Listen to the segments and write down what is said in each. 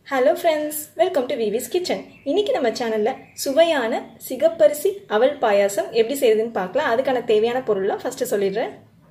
hello friends welcome to Vivi's kitchen இன்னைக்கு நம்ம சேனலில் சுவையான சிகப்பரிசி அவல் பாயாசம் எப்படி செய்யுதுன்னு பார்க்கலாம் அதுக்கான தேவையான பொருள்லாம் ஃபஸ்ட்டு சொல்லிடுறேன்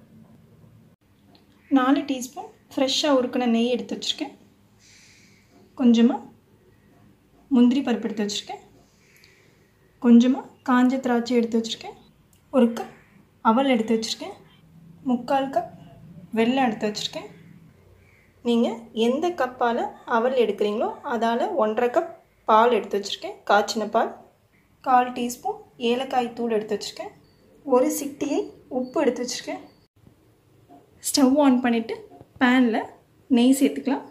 நாலு டீஸ்பூன் ஃப்ரெஷ்ஷாக உருக்கின நெய் எடுத்து வச்சுருக்கேன் கொஞ்சமாக முந்திரி பருப்பு எடுத்து வச்சுருக்கேன் கொஞ்சமாக காஞ்ச திராட்சை எடுத்து வச்சுருக்கேன் ஒரு கப் அவல் எடுத்து வச்சுருக்கேன் முக்கால் கப் வெல்லம் எடுத்து வச்சுருக்கேன் நீங்கள் எந்த கப்பால் அவல் எடுக்கிறீங்களோ அதால் ஒன்றரை கப் பால் எடுத்து வச்சுருக்கேன் காய்ச்சின பால் கால் டீஸ்பூன் ஏலக்காய் தூள் எடுத்து வச்சுருக்கேன் ஒரு சிட்டியை உப்பு எடுத்து வச்சுருக்கேன் ஸ்டவ் ஆன் பண்ணிவிட்டு பேனில் நெய் சேர்த்துக்கலாம்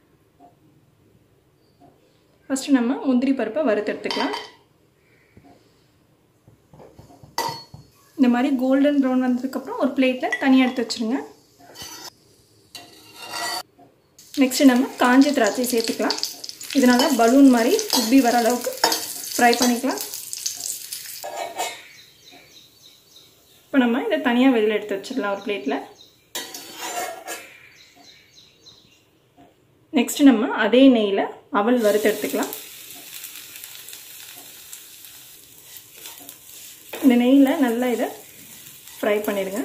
ஃபஸ்ட்டு நம்ம முந்திரி பருப்பை வறுத்தெடுத்துக்கலாம் இந்த மாதிரி கோல்டன் ப்ரௌன் வந்ததுக்கப்புறம் ஒரு பிளேட்டில் தனியாக எடுத்து வச்சுருங்க நெக்ஸ்ட்டு நம்ம காஞ்ச திராட்சை சேர்த்துக்கலாம் இதனால் பலூன் மாதிரி உப்பி வர அளவுக்கு ஃப்ரை பண்ணிக்கலாம் இப்போ நம்ம இதை தனியாக வெளியில் எடுத்து வச்சிடலாம் ஒரு பிளேட்டில் நெக்ஸ்ட்டு நம்ம அதே நெய்யில் அவல் வறுத்து எடுத்துக்கலாம் இந்த நெய்யில் நல்லா இதை ஃப்ரை பண்ணிடுங்க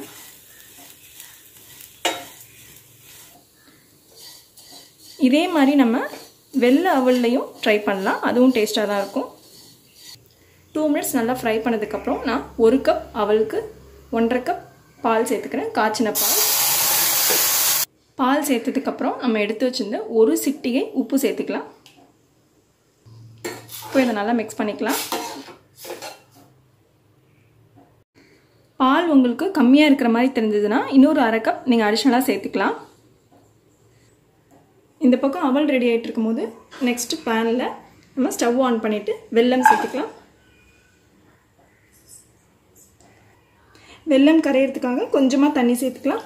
இதே மாதிரி நம்ம வெள்ளை அவல்லையும் ட்ரை பண்ணலாம் அதுவும் டேஸ்ட்டாக தான் இருக்கும் டூ மினிட்ஸ் நல்லா ஃப்ரை பண்ணதுக்கப்புறம் நான் ஒரு கப் அவலுக்கு ஒன்றரை கப் பால் சேர்த்துக்கிறேன் காய்ச்சின பால் பால் சேர்த்ததுக்கப்புறம் நம்ம எடுத்து வச்சிருந்த ஒரு சிட்டிகை உப்பு சேர்த்துக்கலாம் இப்போ இதை நல்லா மிக்ஸ் பண்ணிக்கலாம் பால் உங்களுக்கு கம்மியாக இருக்கிற மாதிரி தெரிஞ்சதுன்னா இன்னொரு அரை கப் நீங்கள் அடிஷ்னலாக சேர்த்துக்கலாம் இந்த பக்கம் அவல் ரெடி ஆகிட்டு இருக்கும்போது நெக்ஸ்ட்டு பேனில் நம்ம ஸ்டவ் ஆன் பண்ணிவிட்டு வெல்லம் சேர்த்துக்கலாம் வெல்லம் கரையிறதுக்காக கொஞ்சமாக தண்ணி சேர்த்துக்கலாம்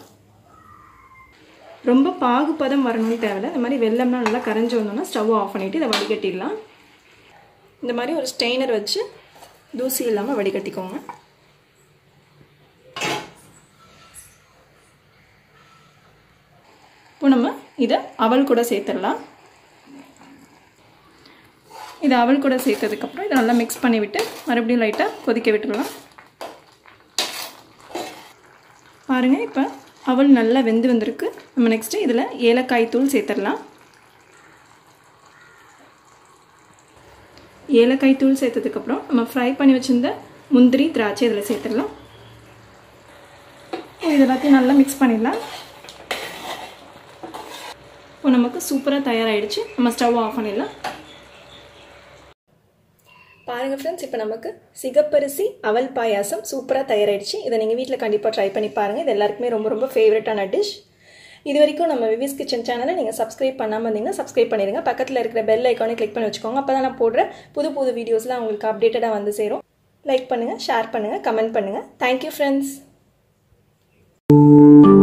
ரொம்ப பாகுபதம் வரணும்னு தேவையில்ல இந்த மாதிரி வெள்ளம்லாம் நல்லா கரைஞ்சி வந்தோன்னா ஸ்டவ் ஆஃப் பண்ணிவிட்டு இதை வடிகட்டிடலாம் இந்த மாதிரி ஒரு ஸ்டெய்னர் வச்சு தூசி இல்லாமல் வடிகட்டிக்கோங்க இப்போ நம்ம இதை அவல் கூட சேர்த்துடலாம் இதை அவல் கூட சேர்த்ததுக்கப்புறம் இதை நல்லா மிக்ஸ் பண்ணி விட்டு மறுபடியும் லைட்டாக கொதிக்க விட்டுடலாம் பாருங்கள் இப்போ அவல் நல்லா வெந்து வந்திருக்கு நம்ம நெக்ஸ்ட்டு இதில் ஏலக்காய் தூள் சேர்த்துடலாம் ஏலக்காய் தூள் சேர்த்ததுக்கப்புறம் நம்ம ஃப்ரை பண்ணி வச்சுருந்த முந்திரி திராட்சை இதில் சேர்த்துடலாம் இது எல்லாத்தையும் நல்லா மிக்ஸ் பண்ணிடலாம் இப்போ நமக்கு சூப்பராக தயாராகிடுச்சு நம்ம ஸ்டவ் ஆஃப் பண்ணிடலாம் பாருங்கள் ஃப்ரெண்ட்ஸ் இப்போ நமக்கு சிகப்பரிசி அவல் பாயாசம் சூப்பராக தயாராகிடுச்சு இதை நீங்கள் வீட்டில் கண்டிப்பாக ட்ரை பண்ணி பாருங்கள் இது எல்லாருக்குமே ரொம்ப ரொம்ப ஃபேவரட்டான டிஷ் இது வரைக்கும் நம்ம விவிஸ் கிச்சன் சேனலை நீங்கள் சப்ஸ்கிரைப் பண்ணாமல் இருந்தீங்கன்னா சப்ஸ்கிரைப் பண்ணிடுங்க பக்கத்தில் இருக்கிற பெல் ஐக்கானே கிளிக் பண்ணி வச்சுக்கோங்க அப்போ தான் நான் போடுற புது புது வீடியோஸ்லாம் உங்களுக்கு அப்டேட்டடாக வந்து சேரும் லைக் பண்ணுங்கள் ஷேர் பண்ணுங்கள் கமெண்ட் பண்ணுங்கள் தேங்க்யூ ஃப்ரெண்ட்ஸ்